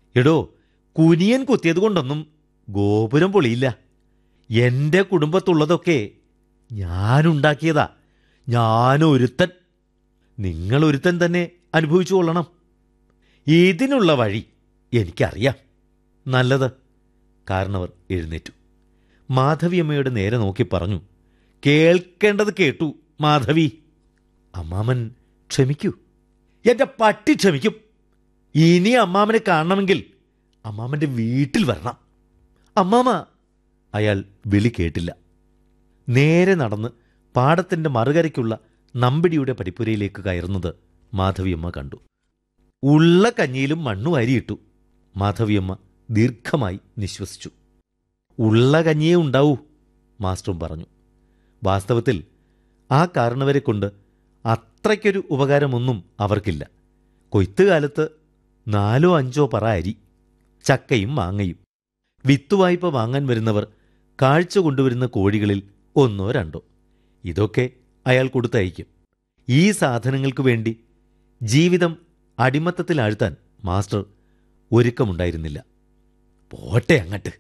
എടോ കുനിയൻ കുത്തിയത് കൊണ്ടൊന്നും ഗോപുരം പൊളിയില്ല എൻ്റെ കുടുംബത്തുള്ളതൊക്കെ ഞാനുണ്ടാക്കിയതാ ഞാനൊരുത്തൻ നിങ്ങളൊരുത്തൻ തന്നെ അനുഭവിച്ചു കൊള്ളണം ഇതിനുള്ള വഴി എനിക്കറിയാം നല്ലത് കാരണവർ എഴുന്നേറ്റു മാധവിയമ്മയുടെ നേരെ നോക്കി പറഞ്ഞു കേൾക്കേണ്ടത് കേട്ടു മാധവി അമ്മാമൻ ക്ഷമിക്കൂ എൻ്റെ പട്ടി ക്ഷമിക്കും ഇനി അമ്മാമനെ കാണണമെങ്കിൽ അമ്മാമൻ്റെ വീട്ടിൽ വരണം അമ്മാമ അയാൾ വിളി കേട്ടില്ല നേരെ നടന്ന് പാടത്തിൻ്റെ മറുകരയ്ക്കുള്ള നമ്പിടിയുടെ പടിപ്പുരയിലേക്ക് കയറുന്നത് മാധവിയമ്മ കണ്ടു ഉള്ള കഞ്ഞിയിലും മണ്ണു വാരിയിട്ടു മാധവിയമ്മ ദീർഘമായി നിശ്വസിച്ചു ഉള്ള കഞ്ഞിയേ ഉണ്ടാവൂ മാസ്റ്ററും പറഞ്ഞു വാസ്തവത്തിൽ ആ കാരണവരെ കൊണ്ട് അത്രയ്ക്കൊരു ഉപകാരമൊന്നും അവർക്കില്ല കൊയ്ത്തുകാലത്ത് നാലോ അഞ്ചോ പറ അരി ചക്കയും മാങ്ങയും വിത്തുവായ്പ വാങ്ങാൻ വരുന്നവർ കാഴ്ച കൊണ്ടുവരുന്ന കോഴികളിൽ ഒന്നോ രണ്ടോ ഇതൊക്കെ അയാൾ കൊടുത്തയക്കും ഈ സാധനങ്ങൾക്ക് വേണ്ടി ജീവിതം അടിമത്തത്തിലാഴ്ത്താൻ മാസ്റ്റർ ഒരുക്കമുണ്ടായിരുന്നില്ല പോട്ടെ അങ്ങട്ട്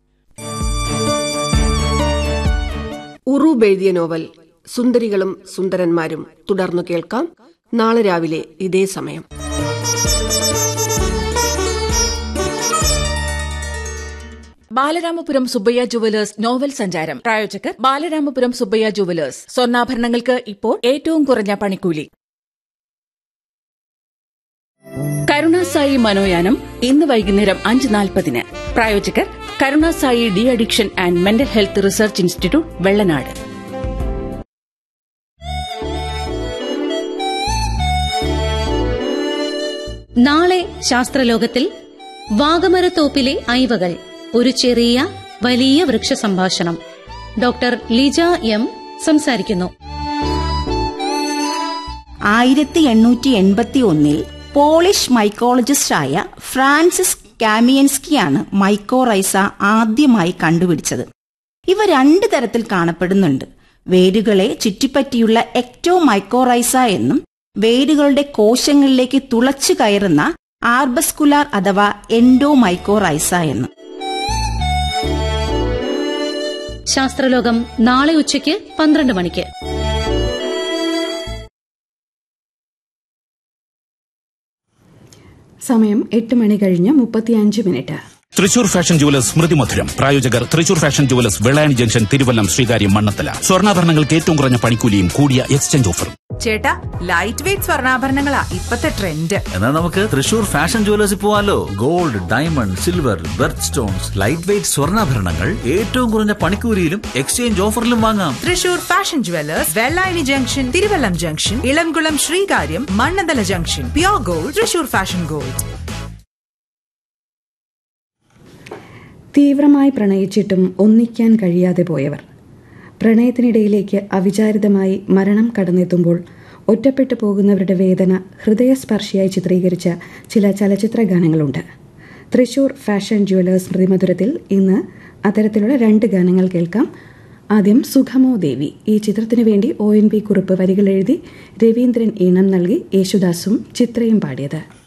ഉറൂബ് എഴുതിയ നോവൽ സുന്ദരികളും സുന്ദരന്മാരും തുടർന്നു കേൾക്കാം നാളെ രാവിലെ ഇതേ സമയം ബാലരാമപുരം സുബ്ബയ്യ ജുവലേഴ്സ് നോവൽ സഞ്ചാരം പ്രായോജകർ ബാലരാമപുരം സുബ്ബയ്യ ജുവലേഴ്സ് സ്വർണ്ണാഭരണങ്ങൾക്ക് ഇപ്പോൾ ഏറ്റവും കുറഞ്ഞ പണിക്കൂലി കരുണാസായി മനോയാനം ഇന്ന് വൈകുന്നേരം അഞ്ച് നാൽപ്പതിന് പ്രായോജകർ Karunasai de addiction and mental health research institute Vellanad നാളെ ശാസ്ത്രലോകത്തിൽ വാഗമരത്തോപ്പിലെ ഐവകൾ ഒരു ചെറിയ വലിയ വൃക്ഷ സംഭാഷണം ഡോക്ടർ ലിജ എം സംസാരിക്കുന്നു ആയിരത്തി എണ്ണൂറ്റി എൺപത്തി ഒന്നിൽ പോളിഷ് മൈക്കോളജിസ്റ്റായ ഫ്രാൻസിസ് കാമിയൻസ്കിയാണ് മൈക്കോറൈസ ആദ്യമായി കണ്ടുപിടിച്ചത് ഇവ രണ്ട് തരത്തിൽ കാണപ്പെടുന്നുണ്ട് വേരുകളെ ചുറ്റിപ്പറ്റിയുള്ള എക്ടോ മൈക്കോറൈസ എന്നും വേരുകളുടെ കോശങ്ങളിലേക്ക് തുളച്ചു കയറുന്ന ആർബസ്കുലാർ അഥവാ എൻഡോ മൈക്കോറൈസ എന്നും ശാസ്ത്രലോകം നാളെ ഉച്ചയ്ക്ക് പന്ത്രണ്ട് മണിക്ക് സമയം എട്ട് മണി കഴിഞ്ഞ് മുപ്പത്തിയഞ്ച് മിനിറ്റ് തൃശൂർ ഫാഷൻ ജുവലേഴ്സ് സ്മൃതി മധുരം പ്രായോജകർ Thrissur fashion jewellers Vellayani junction Thiruvallam Sreekaryam Mannanthala സ്വർണ്ണാഭരണങ്ങൾക്ക് ഏറ്റവും കുറഞ്ഞ പണിക്കൂലിയും കൂടിയ എക്സ്ചേഞ്ച് ഓഫറും ചേട്ടാ ലൈറ്റ് വെയിറ്റ് സ്വർണ്ണാഭരണങ്ങളാ ഇപ്പത്തെ ട്രെൻഡ് എന്നാൽ നമുക്ക് തൃശൂർ ഫാഷൻ ജുവലേഴ്സിൽ പോവാലോ gold diamond silver birth stones light weight സ്വർണ്ണാഭരണങ്ങൾ ഏറ്റവും കുറഞ്ഞ പണിക്കൂലിയിലും എക്സ്ചേഞ്ച് ഓഫറിലും വാങ്ങാം Thrissur fashion jewellers Vellayani junction Thiruvallam junction Ilamkulam Sreekaryam Mannanthala junction pure gold Thrissur fashion gold തീവ്രമായി പ്രണയിച്ചിട്ടും ഒന്നിക്കാൻ കഴിയാതെ പോയവർ പ്രണയത്തിനിടയിലേക്ക് അവിചാരിതമായി മരണം കടന്നെത്തുമ്പോൾ ഒറ്റപ്പെട്ടു പോകുന്നവരുടെ വേദന ഹൃദയസ്പർശിയായി ചിത്രീകരിച്ച ചില ചലച്ചിത്ര ഗാനങ്ങളുണ്ട് തൃശൂർ ഫാഷൻ ജുവലേഴ്സ് സ്മൃതിമധുരത്തിൽ ഇന്ന് അത്തരത്തിലുള്ള രണ്ട് ഗാനങ്ങൾ കേൾക്കാം ആദ്യം സുഖമോ ദേവി ഈ ചിത്രത്തിനു വേണ്ടി ഒ എൻ പി കുറിപ്പ് വരികൾ എഴുതി രവീന്ദ്രൻ ഈണം നൽകി യേശുദാസും ചിത്രയും പാടിയത്